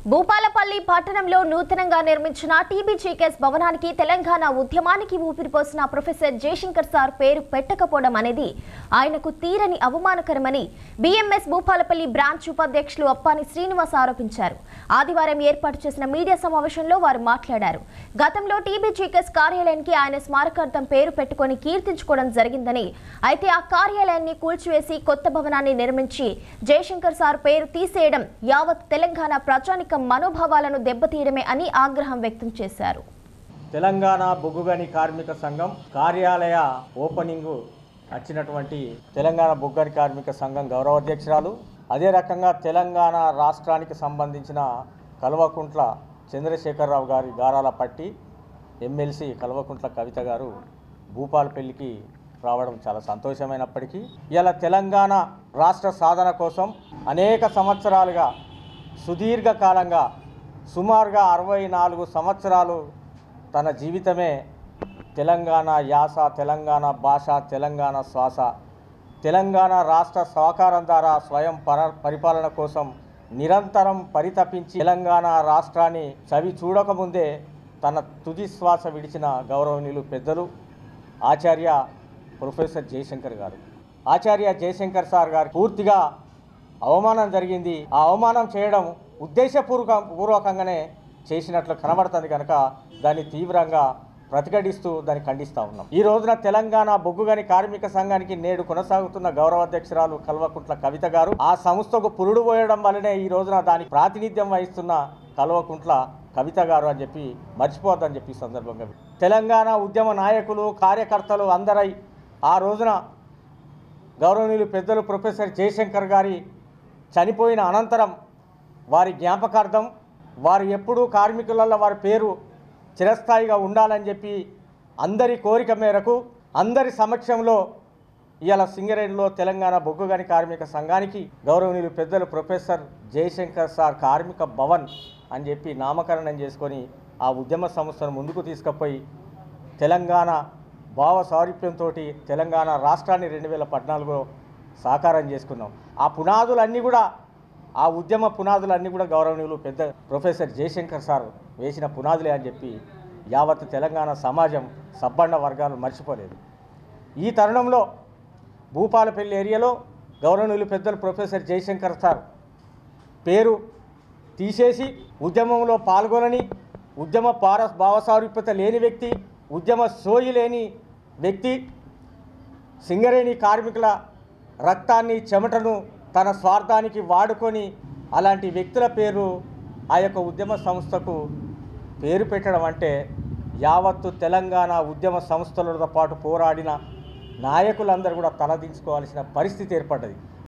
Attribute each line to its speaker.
Speaker 1: భూపాలపల్లి పట్టణంలో నూతనంగా నిర్మించిన టీబీజీకేఎస్ భవనానికి తెలంగాణ ఉద్యమానికి ఊపిరిపోసిన ప్రొఫెసర్ జయశంకర్ సార్ పేరు పెట్టకపోవడం అనేది ఆయనకు తీరని అవమానకరమని బీఎంఎస్ భూపాలపల్లి బ్రాంచ్ ఉపాధ్యక్షులు అప్పాని శ్రీనివాస్ ఆరోపించారు ఆదివారం ఏర్పాటు చేసిన మీడియా సమావేశంలో వారు మాట్లాడారు గతంలో టీబీజీకేఎస్ కార్యాలయానికి ఆయన స్మారకార్థం పేరు పెట్టుకొని కీర్తించుకోవడం జరిగిందని అయితే ఆ కార్యాలయాన్ని కూల్చివేసి కొత్త భవనాన్ని నిర్మించి జయశంకర్ సార్ పేరు తీసేయడం యావత్ తెలంగాణ ప్రజానికం మనోభావాలను దెబ్బతీయడమే అని ఆగ్రహం వ్యక్తం చేశారు
Speaker 2: తెలంగాణ బొగ్గుగని కార్మిక సంఘం కార్యాలయ ఓపెనింగ్ వచ్చినటువంటి తెలంగాణ బొగ్గని కార్మిక సంఘం గౌరవ అధ్యక్షురాలు అదే రకంగా తెలంగాణ రాష్ట్రానికి సంబంధించిన కల్వకుంట్ల చంద్రశేఖరరావు గారి గారాల పట్టి ఎమ్మెల్సీ కల్వకుంట్ల కవిత గారు భూపాలపల్లికి రావడం చాలా సంతోషమైనప్పటికీ ఇలా తెలంగాణ రాష్ట్ర సాధన కోసం అనేక సంవత్సరాలుగా సుదీర్ఘకాలంగా సుమారుగా అరవై నాలుగు సంవత్సరాలు తన జీవితమే తెలంగాణ యాస తెలంగాణ భాష తెలంగాణ శ్వాస తెలంగాణ రాష్ట్ర సహకారం ద్వారా స్వయం పర పరిపాలన కోసం నిరంతరం పరితపించి తెలంగాణ రాష్ట్రాన్ని చవి చూడకముందే తన తుది శ్వాస విడిచిన గౌరవనీయులు పెద్దలు ఆచార్య ప్రొఫెసర్ జయశంకర్ గారు ఆచార్య జయశంకర్ సార్ గారు పూర్తిగా అవమానం జరిగింది ఆ అవమానం చేయడం ఉద్దేశపూర్వక పూర్వకంగానే చేసినట్లు కనబడుతుంది కనుక దాన్ని తీవ్రంగా ప్రతిఘటిస్తూ దాన్ని ఖండిస్తూ ఉన్నాం ఈ రోజున తెలంగాణ బొగ్గుగని కార్మిక సంఘానికి నేడు కొనసాగుతున్న గౌరవ అధ్యక్షురాలు కల్వకుంట్ల కవిత గారు ఆ సంస్థకు పురుడు పోయడం వల్లనే ఈ రోజున దానికి ప్రాతినిధ్యం వహిస్తున్న కల్వకుంట్ల కవిత గారు అని చెప్పి మర్చిపోద్దని చెప్పి ఈ సందర్భంగా తెలంగాణ ఉద్యమ నాయకులు కార్యకర్తలు అందరై ఆ రోజున గౌరవనీయులు పెద్దలు ప్రొఫెసర్ జయశంకర్ గారి చనిపోయిన అనంతరం వారి జ్ఞాపకార్థం వారు ఎప్పుడూ కార్మికులలో వారి పేరు చిరస్థాయిగా ఉండాలని చెప్పి అందరి కోరిక మేరకు అందరి సమక్షంలో ఇవాళ సింగరేణిలో తెలంగాణ బొగ్గుగని కార్మిక సంఘానికి గౌరవనీయులు పెద్దలు ప్రొఫెసర్ జయశంకర్ సార్ కార్మిక భవన్ అని చెప్పి నామకరణం చేసుకొని ఆ ఉద్యమ సంస్థను ముందుకు తీసుకుపోయి తెలంగాణ భావ సారూప్యంతో తెలంగాణ రాష్ట్రాన్ని రెండు వేల పద్నాలుగులో సాకారం చేసుకున్నాం ఆ పునాదులన్నీ కూడా ఆ ఉద్యమ పునాదులన్నీ కూడా గౌరవనీయులు పెద్ద ప్రొఫెసర్ జయశంకర్ సార్ వేసిన పునాదులే అని చెప్పి యావత్ తెలంగాణ సమాజం సబ్బండ వర్గాలు మర్చిపోలేదు ఈ తరుణంలో భూపాలపల్లి ఏరియాలో గౌరవనీయులు పెద్దలు ప్రొఫెసర్ జయశంకర్ సార్ పేరు తీసేసి ఉద్యమంలో పాల్గొనని ఉద్యమ పార భావసారూప్యత లేని వ్యక్తి ఉద్యమ సోయి లేని వ్యక్తి సింగరేణి కార్మికుల రక్తాన్ని చెమటను తన స్వార్థానికి వాడుకొని అలాంటి వ్యక్తుల పేరు ఆ యొక్క ఉద్యమ సంస్థకు పేరు పెట్టడం అంటే యావత్తు తెలంగాణ ఉద్యమ సంస్థలతో పాటు పోరాడిన నాయకులందరూ కూడా తలదించుకోవాల్సిన పరిస్థితి ఏర్పడ్డది